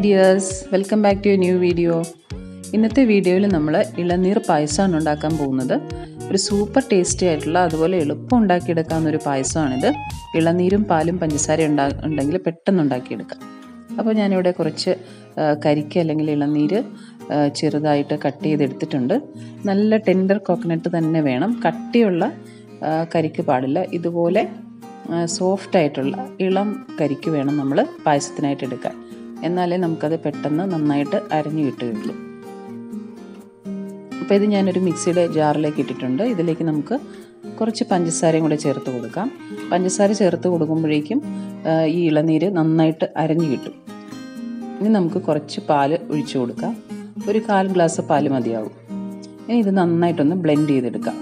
dears welcome back to new video ഇന്നത്തെ വീഡിയോയിൽ നമ്മൾ ഇളനീർ പായസമാണ് ഉണ്ടാക്കാൻ പോകുന്നത് ഒരു സൂപ്പർ ടേസ്റ്റി ആയിട്ടുള്ള അതുപോലെ എളുപ്പം ഉണ്ടാക്കിയെടുക്കാവുന്ന ഒരു പായസമാണിത് ഇളനീരും പാലും പഞ്ചസാര ഉണ്ടാ ഉണ്ടെങ്കിൽ പെട്ടെന്ന് ഉണ്ടാക്കിയെടുക്കാം അപ്പോൾ ഞാനിവിടെ കുറച്ച് ആ, കരിക്ക് അല്ലെങ്കിൽ ഇളനീര് ആ, ചെറുതായിട്ട് കട്ട് ചെയ്തെടുത്തിട്ടുണ്ട് നല്ല ടെൻഡർ കോക്കനട്ട് തന്നെ വേണം കട്ടിയുള്ള ആ, കരിക്ക് പാടില്ല ഇതുപോലെ സോഫ്റ്റ് ആയിട്ടുള്ള ഇളം കരിക്ക് വേണം നമ്മൾ പായസത്തിനായിട്ട് എടുക്കാൻ എന്നാലേ നമുക്കത് പെട്ടെന്ന് നന്നായിട്ട് അരഞ്ഞു കിട്ടുകയുള്ളൂ അപ്പോൾ ഇത് ഞാനൊരു മിക്സിയുടെ ജാറിലേക്ക് ഇട്ടിട്ടുണ്ട് ഇതിലേക്ക് നമുക്ക് കുറച്ച് പഞ്ചസാരയും കൂടെ ചേർത്ത് കൊടുക്കാം പഞ്ചസാര ചേർത്ത് കൊടുക്കുമ്പോഴേക്കും ആ, ഈ ഇളനീര് നന്നായിട്ട് അരഞ്ഞു കിട്ടും ഇനി നമുക്ക് കുറച്ച് പാല് ഒഴിച്ചു കൊടുക്കാം ഒരു കാൽ ഗ്ലാസ് പാല് മതിയാവും ഇനി ഇത് നന്നായിട്ടൊന്ന് ബ്ലെൻഡ് ചെയ്തെടുക്കാം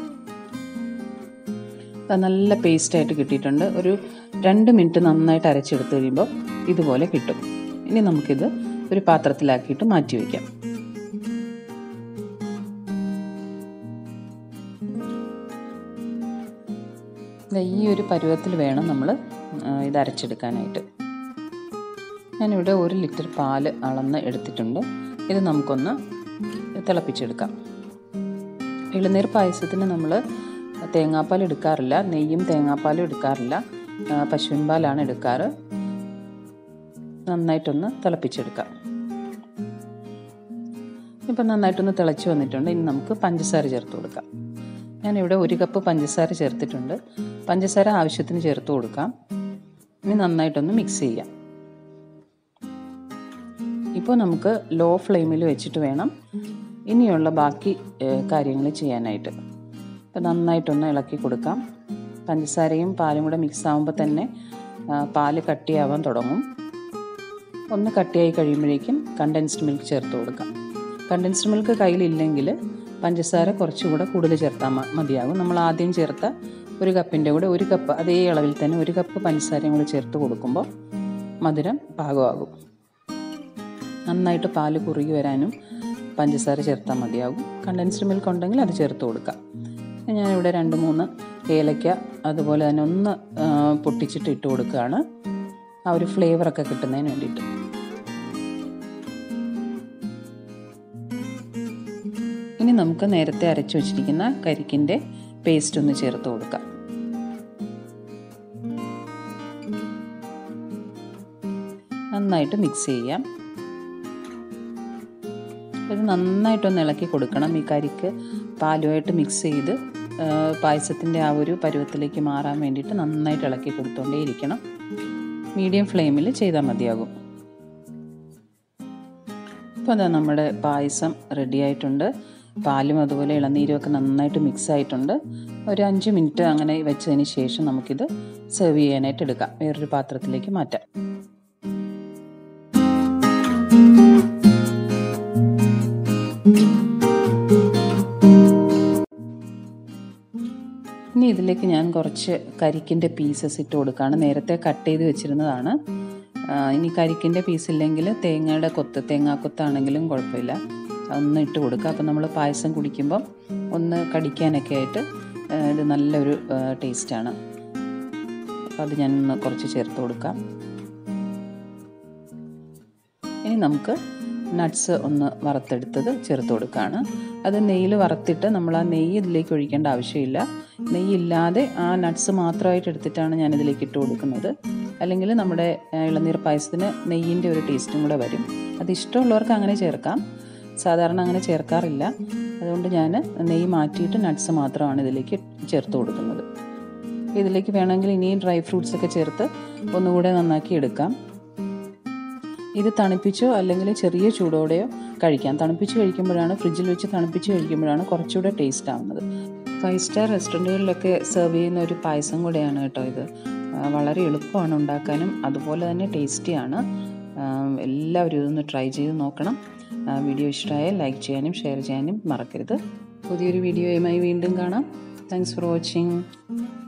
അത് നല്ല പേസ്റ്റായിട്ട് കിട്ടിയിട്ടുണ്ട് ഒരു രണ്ട് മിനിറ്റ് നന്നായിട്ട് അരച്ചെടുത്ത് കഴിയുമ്പോൾ ഇതുപോലെ കിട്ടും ഇനി നമുക്കിത് ഒരു പാത്രത്തിലാക്കിയിട്ട് മാറ്റി വയ്ക്കാം ദേ ഈ ഒരു പരുവത്തിൽ വേണം നമ്മൾ ഇത് അരച്ചെടുക്കാനായിട്ട് ഞാനിവിടെ ഒരു ലിറ്റർ പാല് അളന്ന് എടുത്തിട്ടുണ്ട് ഇത് നമുക്കൊന്ന് തിളപ്പിച്ചെടുക്കാം ഇളനീർ പായസത്തിന് നമ്മൾ തേങ്ങാപ്പാൽ എടുക്കാറില്ല നെയ്യും തേങ്ങാപ്പാലും എടുക്കാറില്ല ആ, പശുവിൻ പാലാണ് എടുക്കാറ് നന്നായിട്ടൊന്ന് തിളപ്പിച്ചെടുക്കാം ഇപ്പം നന്നായിട്ടൊന്ന് തിളച്ച് വന്നിട്ടുണ്ട് ഇനി നമുക്ക് പഞ്ചസാര ചേർത്ത് കൊടുക്കാം ഞാനിവിടെ ഒരു കപ്പ് പഞ്ചസാര ചേർത്തിട്ടുണ്ട് പഞ്ചസാര ആവശ്യത്തിന് ചേർത്ത് കൊടുക്കാം ഇനി നന്നായിട്ടൊന്ന് മിക്സ് ചെയ്യാം ഇപ്പോൾ നമുക്ക് ലോ ഫ്ലെയിമിൽ വെച്ചിട്ട് വേണം ഇനിയുള്ള ബാക്കി കാര്യങ്ങൾ ചെയ്യാനായിട്ട് അപ്പോൾ നന്നായിട്ടൊന്ന് ഇളക്കി കൊടുക്കാം പഞ്ചസാരയും പാലും കൂടെ മിക്സ് ആകുമ്പോൾ തന്നെ ആ, പാല് കട്ടിയാവാൻ തുടങ്ങും ഒന്ന് കട്ടിയായി കഴിയുമ്പോഴേക്കും കണ്ടൻസ്ഡ് മിൽക്ക് ചേർത്ത് കൊടുക്കാം കണ്ടൻസ്ഡ് മിൽക്ക് കയ്യിലില്ലെങ്കിൽ പഞ്ചസാര കുറച്ചുകൂടെ കൂടുതൽ ചേർത്താൽ മ- മതിയാകും നമ്മൾ ആദ്യം ചേർത്ത ഒരു കപ്പിൻ്റെ കൂടെ ഒരു കപ്പ് അതേ അളവിൽ തന്നെ ഒരു കപ്പ് പഞ്ചസാരയും കൂടെ ചേർത്ത് കൊടുക്കുമ്പോൾ മധുരം പാകമാകും നന്നായിട്ട് പാല് കുറുകി വരാനും പഞ്ചസാര ചേർത്താൽ മതിയാകും കണ്ടൻസ്ഡ് മിൽക്ക് ഉണ്ടെങ്കിൽ അത് ചേർത്ത് കൊടുക്കാം ഞാനിവിടെ രണ്ട് മൂന്ന് ഏലക്ക അതുപോലെ തന്നെ ഒന്ന് ആ, പൊട്ടിച്ചിട്ട് ഇട്ട് കൊടുക്കുകയാണ് ആ ഒരു ഫ്ലേവറൊക്കെ കിട്ടുന്നതിന് വേണ്ടിയിട്ട് ഇനി നമുക്ക് നേരത്തെ അരച്ചു വച്ചിരിക്കുന്ന കരിക്കിൻ്റെ പേസ്റ്റ് ഒന്ന് ചേർത്ത് കൊടുക്കാം നന്നായിട്ട് മിക്സ് ചെയ്യാം ഇത് നന്നായിട്ടൊന്ന് ഇളക്കി കൊടുക്കണം ഈ കരിക്ക് പാലുമായിട്ട് മിക്സ് ചെയ്ത് പായസത്തിൻ്റെ ആ ഒരു പരുവത്തിലേക്ക് മാറാൻ വേണ്ടിയിട്ട് നന്നായിട്ട് ഇളക്കി കൊടുത്തുകൊണ്ടേയിരിക്കണം മീഡിയം ഫ്ലെയിമിൽ ചെയ്താൽ മതിയാകും ഇപ്പോൾ അതാ നമ്മുടെ പായസം റെഡി ആയിട്ടുണ്ട് പാലും അതുപോലെ ഇളനീരും ഒക്കെ നന്നായിട്ട് മിക്സ് ആയിട്ടുണ്ട് ഒരു അഞ്ച് മിനിറ്റ് അങ്ങനെ വെച്ചതിന് ശേഷം നമുക്കിത് സെർവ് ചെയ്യാനായിട്ട് എടുക്കാം വേറൊരു പാത്രത്തിലേക്ക് മാറ്റാം ഇനി ഇതിലേക്ക് ഞാൻ കുറച്ച് കരിക്കിൻ്റെ പീസസ് ഇട്ട് കൊടുക്കുകയാണ് നേരത്തെ കട്ട് ചെയ്ത് വെച്ചിരുന്നതാണ് ആ, ഇനി കരിക്കിൻ്റെ പീസ് ഇല്ലെങ്കിൽ തേങ്ങയുടെ കൊത്ത് തേങ്ങാക്കൊത്താണെങ്കിലും കുഴപ്പമില്ല ഒന്ന് ഇട്ട് കൊടുക്കുക അപ്പോൾ നമ്മൾ പായസം കുടിക്കുമ്പം ഒന്ന് കടിക്കാനൊക്കെ ആയിട്ട് ആ, ഇത് നല്ലൊരു ടേസ്റ്റാണ് അപ്പോൾ അത് ഞാൻ ഒന്ന് കുറച്ച് ചേർത്ത് കൊടുക്കാം ഇനി നമുക്ക് നട്ട്സ് ഒന്ന് വറുത്തെടുത്തത് ചേർത്ത് കൊടുക്കുകയാണ് അത് നെയ്യിൽ വറുത്തിട്ട് നമ്മൾ ആ നെയ്യ് ഇതിലേക്ക് ഒഴിക്കേണ്ട ആവശ്യമില്ല നെയ്യില്ലാതെ ആ നട്ട്സ് മാത്രമായിട്ട് എടുത്തിട്ടാണ് ഞാൻ ഇതിലേക്ക് ഇട്ട് കൊടുക്കുന്നത് അല്ലെങ്കിൽ നമ്മുടെ ആ, ഇളനീർ പായസത്തിന് നെയ്യിൻ്റെ ഒരു ടേസ്റ്റും കൂടെ വരും അത് ഇഷ്ടമുള്ളവർക്ക് അങ്ങനെ ചേർക്കാം സാധാരണ അങ്ങനെ ചേർക്കാറില്ല അതുകൊണ്ട് ഞാൻ നെയ്യ് മാറ്റിയിട്ട് നട്ട്സ് മാത്രമാണ് ഇതിലേക്ക് ചേർത്ത് കൊടുക്കുന്നത് ഇതിലേക്ക് വേണമെങ്കിൽ ഇനിയും ഡ്രൈ ഫ്രൂട്ട്സ് ഒക്കെ ചേർത്ത് ഒന്നുകൂടെ നന്നാക്കി എടുക്കാം ഇത് തണുപ്പിച്ചോ അല്ലെങ്കിൽ ചെറിയ ചൂടോടെയോ കഴിക്കാം തണുപ്പിച്ച് കഴിക്കുമ്പോഴാണ് ഫ്രിഡ്ജിൽ വെച്ച് തണുപ്പിച്ച് കഴിക്കുമ്പോഴാണ് കുറച്ചുകൂടെ ടേസ്റ്റ് ആവുന്നത് ഫൈവ് സ്റ്റാർ റെസ്റ്റോറൻറ്റുകളിലൊക്കെ സെർവ് ചെയ്യുന്ന ഒരു പായസം കൂടെയാണ് കേട്ടോ ഇത് ആ, വളരെ എളുപ്പമാണ് ഉണ്ടാക്കാനും അതുപോലെ തന്നെ ടേസ്റ്റിയാണ് ആ, എല്ലാവരും ഇതൊന്ന് ട്രൈ ചെയ്ത് നോക്കണം ആ, വീഡിയോ ഇഷ്ടമായാൽ ലൈക്ക് ചെയ്യാനും ഷെയർ ചെയ്യാനും മറക്കരുത് പുതിയൊരു വീഡിയോയുമായി വീണ്ടും കാണാം താങ്ക്സ് ഫോർ വാച്ചിങ്